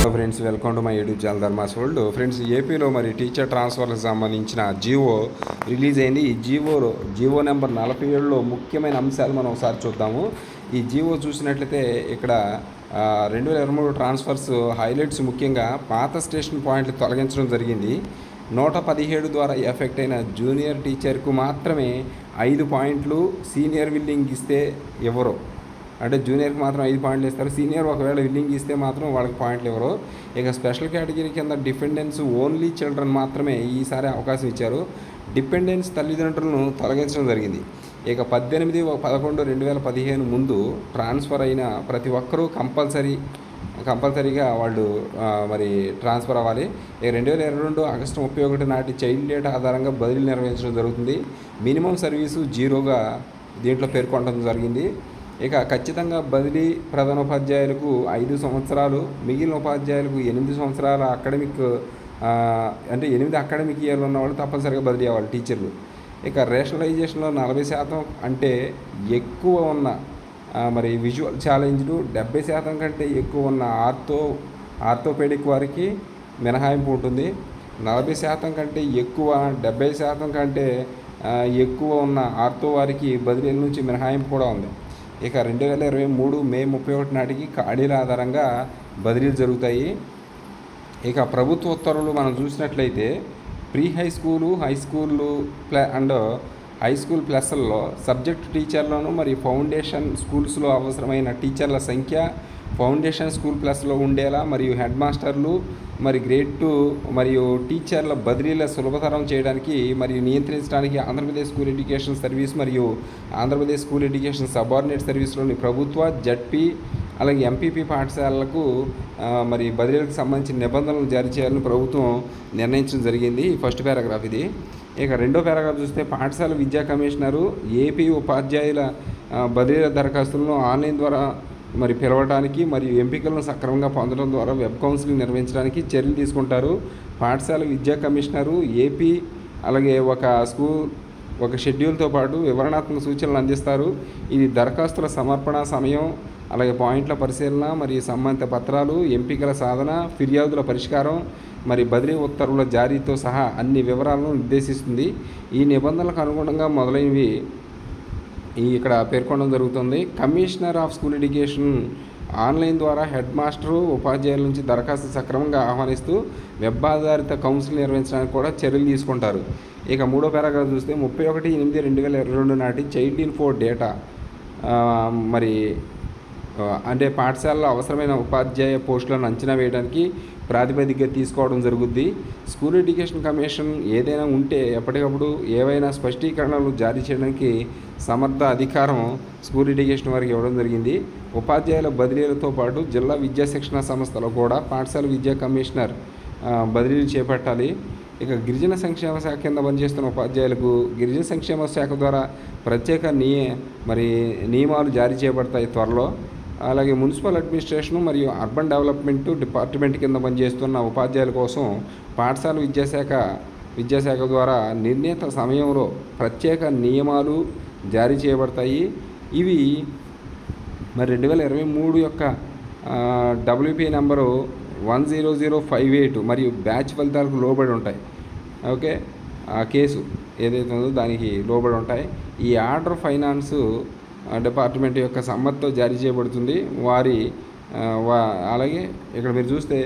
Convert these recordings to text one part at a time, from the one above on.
friends welcome to my YouTube channel ధర్మాస్ world friends ఏపీలో మరి టీచర్ ట్రాన్స్ఫర్కి సంబంధించిన జీవో రిలీజ్ అయింది ఈ జీవోలో జీవో నెంబర్ నలభై ఏడులో ముఖ్యమైన అంశాలు మనం ఒకసారి చూద్దాము ఈ జీవో చూసినట్లయితే ఇక్కడ రెండు వేల ఇరవై మూడు ట్రాన్స్ఫర్స్ హైలైట్స్ ముఖ్యంగా పాత స్టేషన్ పాయింట్లు తొలగించడం జరిగింది నూట పదిహేడు ద్వారా ఎఫెక్ట్ అయిన జూనియర్ టీచర్కు మాత్రమే ఐదు పాయింట్లు సీనియర్ విల్లింగ్ ఇస్తే ఎవరు అంటే జూనియర్కి మాత్రం ఐదు పాయింట్లు ఇస్తారు సీనియర్ ఒకవేళ విల్లింగ్ ఇస్తే మాత్రం వాళ్ళకి పాయింట్లు ఇవ్వరు ఇక స్పెషల్ కేటగిరీ కింద డిపెండెన్స్ ఓన్లీ చిల్డ్రన్ మాత్రమే ఈసారి అవకాశం ఇచ్చారు డిపెండెన్స్ తల్లిదండ్రులను తొలగించడం జరిగింది ఇక పద్దెనిమిది పదకొండు రెండు వేల పదిహేను ముందు ట్రాన్స్ఫర్ అయిన ప్రతి ఒక్కరూ కంపల్సరీ కంపల్సరీగా వాళ్ళు ఆ, మరి ట్రాన్స్ఫర్ అవ్వాలి ఇక రెండు వేల ఇరవై రెండు ఆగస్టు ముప్పై ఒకటి నాటి చైల్డ్ డేటా ఆధారంగా బదిలీ నిర్వహించడం జరుగుతుంది మినిమం సర్వీసు జీరోగా దీంట్లో పేర్కొనడం జరిగింది ఇక ఖచ్చితంగా బదిలీ ప్రధానోపాధ్యాయులకు ఐదు సంవత్సరాలు మిగిలిన ఉపాధ్యాయులకు ఎనిమిది సంవత్సరాల అకాడమిక్ ఆ, అంటే ఎనిమిది అకాడమిక్ ఇయర్లు ఉన్న వాళ్ళు తప్పనిసరిగా బదిలీ అవ్వాలి టీచర్లు ఇక రేషనలైజేషన్లో నలభై శాతం అంటే ఎక్కువ ఉన్న ఆ, మరి విజువల్ ఛాలెంజ్లు డెబ్బై శాతం కంటే ఎక్కువ ఉన్న ఆర్థో ఆర్థోపెడిక్ వారికి మినహాయింపు ఉంటుంది నలభై శాతం కంటే ఎక్కువ డెబ్బై శాతం కంటే ఆ, ఎక్కువ ఉన్న ఆర్థో వారికి బదిలీల నుంచి మినహాయింపు కూడా ఉంది ఇక రెండు వేల ఇరవై మూడు మే ముప్పై ఒకటి నాటికి ఖాళీల ఆధారంగా బదిలీలు జరుగుతాయి ఇక ప్రభుత్వ ఉత్తర్వులు మనం చూసినట్లయితే ప్రీ హై స్కూలు హై స్కూళ్ళు ప్ల అండ్ హై స్కూల్ ప్లస్ల్లో సబ్జెక్ట్ టీచర్లను మరియు ఫౌండేషన్ స్కూల్స్లో అవసరమైన టీచర్ల సంఖ్య ఫౌండేషన్ స్కూల్ ప్లస్లో ఉండేలా మరియు హెడ్ మాస్టర్లు మరి గ్రేడ్ టూ మరియు టీచర్ల బదిలీల సులభతరం చేయడానికి మరియు నియంత్రించడానికి ఆంధ్రప్రదేశ్ స్కూల్ ఎడ్యుకేషన్ సర్వీస్ మరియు ఆంధ్రప్రదేశ్ స్కూల్ ఎడ్యుకేషన్ సబార్డినేట్ సర్వీస్లోని ప్రభుత్వ జడ్పీ అలాగే ఎంపీపీ పాఠశాలలకు ఆ, మరి బదిలీలకు సంబంధించిన నిబంధనలు జారీ చేయాలని ప్రభుత్వం నిర్ణయించడం జరిగింది ఈ ఫస్ట్ పారాగ్రాఫ్ ఇది ఇక రెండో పారాగ్రాఫ్ చూస్తే పాఠశాల విద్యా కమిషనరు ఏపీ ఉపాధ్యాయుల ఆ, బదిలీల దరఖాస్తులను ఆన్లైన్ ద్వారా మరి పిలవడానికి మరియు ఎంపికలను సక్రమంగా పొందడం ద్వారా వెబ్ కౌన్సిలింగ్ నిర్వహించడానికి చర్యలు తీసుకుంటారు పాఠశాల విద్యా కమిషనరు ఏపీ అలాగే ఒక స్కూల్ ఒక షెడ్యూల్తో పాటు వివరణాత్మక సూచనలు అందిస్తారు ఇది దరఖాస్తుల సమర్పణ సమయం అలాగే పాయింట్ల పరిశీలన మరియు సంబంధిత పత్రాలు ఎంపికల సాధన ఫిర్యాదుల పరిష్కారం మరి బదిలీ ఉత్తర్వుల జారీతో సహా అన్ని వివరాలను నిర్దేశిస్తుంది ఈ నిబంధనలకు అనుగుణంగా మొదలైనవి ఈ ఇక్కడ పేర్కొనడం జరుగుతుంది commissioner of school education online ద్వారా హెడ్ మాస్టరు ఉపాధ్యాయుల నుంచి దరఖాస్తు సక్రమంగా ఆహ్వానిస్తూ వెబ్ ఆధారిత కౌన్సిల్ నిర్వహించడానికి కూడా చర్యలు తీసుకుంటారు ఇక మూడో పారాగ్రాఫ్ చూస్తే ముప్పై ఒకటి ఎనిమిది రెండు వేల ఇరవై రెండు నాటి చైల్డ్ ఇన్ఫో డేటా ఆ, మరి ఆ, అంటే పాఠశాలలో అవసరమైన ఉపాధ్యాయ పోస్టులను అంచనా వేయడానికి ప్రాతిపదికగా తీసుకోవడం జరుగుద్ది స్కూల్ ఎడ్యుకేషన్ కమిషన్ ఏదైనా ఉంటే ఎప్పటికప్పుడు ఏవైనా స్పష్టీకరణలు జారీ చేయడానికి సమర్థ అధికారం స్కూల్ ఎడ్యుకేషన్ వారికి ఇవ్వడం జరిగింది ఉపాధ్యాయుల బదిలీలతో పాటు జిల్లా విద్యా శిక్షణ సంస్థలో కూడా పాఠశాల విద్యా కమిషనర్ ఆ, బదిలీలు చేపట్టాలి ఇక గిరిజన సంక్షేమ శాఖ కింద పనిచేస్తున్న ఉపాధ్యాయులకు గిరిజన సంక్షేమ శాఖ ద్వారా ప్రత్యేక నియ మరి నియమాలు జారీ చేయబడతాయి త్వరలో అలాగే మున్సిపల్ అడ్మినిస్ట్రేషన్ మరియు అర్బన్ డెవలప్మెంట్ డిపార్ట్మెంట్ కింద పనిచేస్తున్న ఉపాధ్యాయుల కోసం పాఠశాల విద్యాశాఖ విద్యాశాఖ ద్వారా నిర్ణీత సమయంలో ప్రత్యేక నియమాలు జారీ చేయబడతాయి ఇవి మరి రెండు వేల ఇరవై మూడు యొక్క WP number one zero zero five eight మరియు బ్యాచ్ ఫలితాలకు లోబడి ఉంటాయి ఓకే ఆ కేసు ఏదైతే ఉందో దానికి లోబడి ఉంటాయి ఈ ఆర్డర్ ఫైనాన్స్ ఆ, డిపార్ట్మెంట్ యొక్క సమ్మతితో జారీ చేయబడుతుంది వారి ఆ, వా అలాగే ఇక్కడ మీరు చూస్తే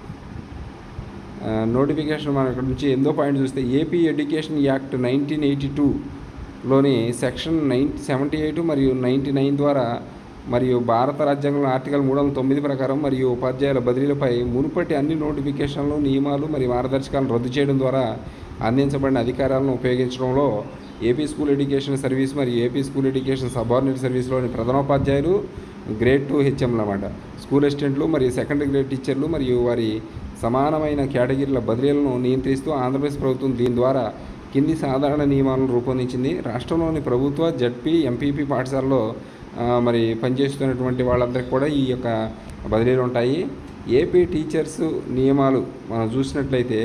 ఆ, నోటిఫికేషన్ మనం ఇక్కడ నుంచి ఎందో పాయింట్ చూస్తే AP education act nineteen eighty టూలోని సెక్షన్ నైన్ సెవెంటీ ఎయిట్ మరియు నైంటీ నైన్ ద్వారా మరియు భారత రాజ్యాంగంలో ఆర్టికల్ మూడు వందల తొమ్మిది ప్రకారం మరియు ఉపాధ్యాయుల బదిలీలపై మునుపటి అన్ని నోటిఫికేషన్లు నియమాలు మరియు మార్గదర్శకాలను రద్దు చేయడం ద్వారా అందించబడిన అధికారాలను ఉపయోగించడంలో ఏపీ స్కూల్ ఎడ్యుకేషన్ సర్వీస్ మరియు ఏపీ స్కూల్ ఎడ్యుకేషన్ సబార్డినేట్ సర్వీస్లోని ప్రధానోపాధ్యాయులు గ్రేడ్ టూ హెచ్ఎంలు అన్నమాట స్కూల్ అసిస్టెంట్లు మరియు సెకండరీ గ్రేడ్ టీచర్లు మరియు వారి సమానమైన కేటగిరీల బదిలీలను నియంత్రిస్తూ ఆంధ్రప్రదేశ్ ప్రభుత్వం దీని ద్వారా కింది సాధారణ నియమాలను రూపొందించింది రాష్ట్రంలోని ప్రభుత్వ జడ్పీ ఎంపీపీ పాఠశాలలో ఆ, మరి పనిచేస్తున్నటువంటి వాళ్ళందరికీ కూడా ఈ యొక్క బదిలీలు ఉంటాయి ఏపీ టీచర్స్ నియమాలు మనం చూసినట్లయితే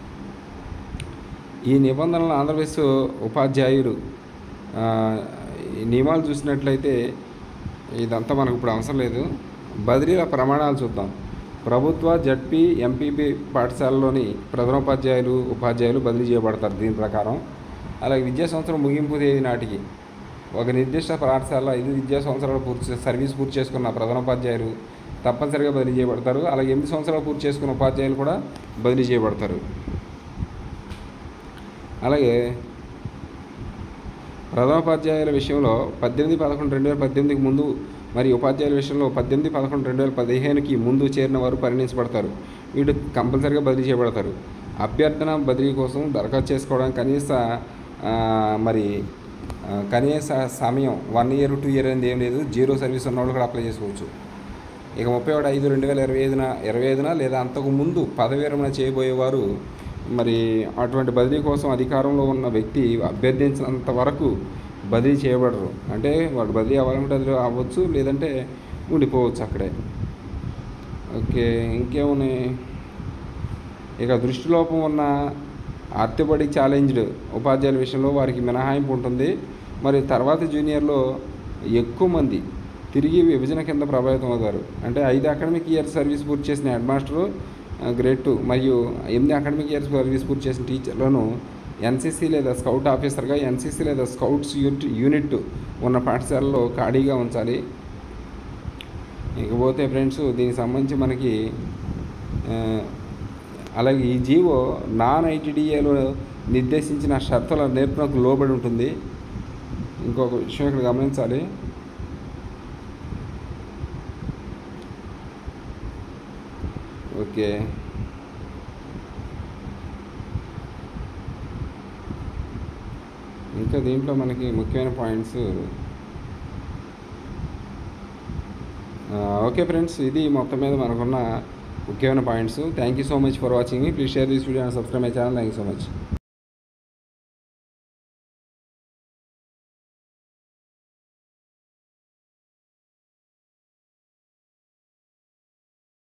ఈ నిబంధనలు ఆంధ్రప్రదేశ్ ఉపాధ్యాయులు ఆ, ఈ నియమాలు చూసినట్లయితే ఇదంతా మనకు ఇప్పుడు అవసరం లేదు బదిలీల ప్రమాణాలు చూద్దాం ప్రభుత్వ జడ్పీ ఎంపీపీ పాఠశాలలోని ప్రధానోపాధ్యాయులు ఉపాధ్యాయులు బదిలీ చేయబడతారు దీని ప్రకారం అలాగే విద్యా సంవత్సరం ముగింపు తేదీ నాటికి ఒక నిర్దిష్ట పాఠశాలలో ఐదు విద్యా సంవత్సరాలు పూర్తి చే- సర్వీస్ పూర్తి చేసుకున్న ప్రధానోపాధ్యాయులు తప్పనిసరిగా బదిలీ చేయబడతారు అలాగే ఎనిమిది సంవత్సరాలు పూర్తి చేసుకున్న ఉపాధ్యాయులు కూడా బదిలీ చేయబడతారు అలాగే ప్రధానోపాధ్యాయుల విషయంలో పద్దెనిమిది పదకొండు రెండు వేల పద్దెనిమిదికి ముందు మరియు ఉపాధ్యాయుల విషయంలో పద్దెనిమిది పదకొండు రెండు వేల పదిహేనుకి ముందు చేరిన వారు పరిగణించబడతారు వీళ్ళు కంపల్సరీగా బదిలీ చేయబడతారు అభ్యర్థన బదిలీ కోసం దరఖాస్తు చేసుకోవడానికి కనీస ఆ, మరి ఆ, కనీస సమయం వన్ ఇయర్ టూ ఇయర్ అనేది ఏం లేదు జీరో సర్వీస్ ఉన్న వాళ్ళు కూడా అప్లై చేసుకోవచ్చు ఇక ముప్పై ఒకటి ఐదు రెండు వేల ఇరవై ఐదున ఇరవై ఐదున లేదా అంతకు ముందు పదవి విరమణ చేయబోయేవారు మరి అటువంటి బదిలీ కోసం అధికారంలో ఉన్న వ్యక్తి అభ్యర్థించినంత వరకు బదిలీ చేయబడరు అంటే వాడు బదిలీ అవ్వాలంటే అది అవ్వచ్చు లేదంటే ఉండిపోవచ్చు అక్కడే ఓకే ఇంకేమున్నాయి ఇక దృష్టిలోపం ఉన్న ఆర్థోపెడిక్ ఛాలెంజ్డ్ ఉపాధ్యాయుల విషయంలో వారికి మినహాయింపు ఉంటుంది మరి తర్వాత జూనియర్లో ఎక్కువ మంది తిరిగి విభజన కింద ప్రభావితం అవుతారు అంటే ఐదు అకాడమిక్ ఇయర్ సర్వీస్ పూర్తి చేసిన హెడ్ మాస్టరు గ్రేడ్ టూ మరియు ఎనిమిది అకాడమిక్ ఇయర్స్ సర్వీస్ పూర్తి చేసిన టీచర్లను ఎన్సీసీ లేదా స్కౌట్ ఆఫీసర్గా ఎన్సీసీ లేదా స్కౌట్స్ యూనిట్ యూనిట్ ఉన్న పాఠశాలలో ఖాళీగా ఉంచాలి ఇకపోతే ఫ్రెండ్స్ దీనికి సంబంధించి మనకి ఆ, అలాగే ఈ జీవో నాన్ ఐటీడీఏలో నిర్దేశించిన షరతుల నేర్పునకు లోబడి ఉంటుంది ఇంకొక విషయం ఇక్కడ గమనించాలి ఓకే ఇంకా దీంట్లో మనకి ముఖ్యమైన పాయింట్స్ ఓకే ఫ్రెండ్స్ ఇది మొత్తం మీద మనకున్న ముఖ్యమైన points thank you so much for watching please share this video and subscribe my channel thank you so much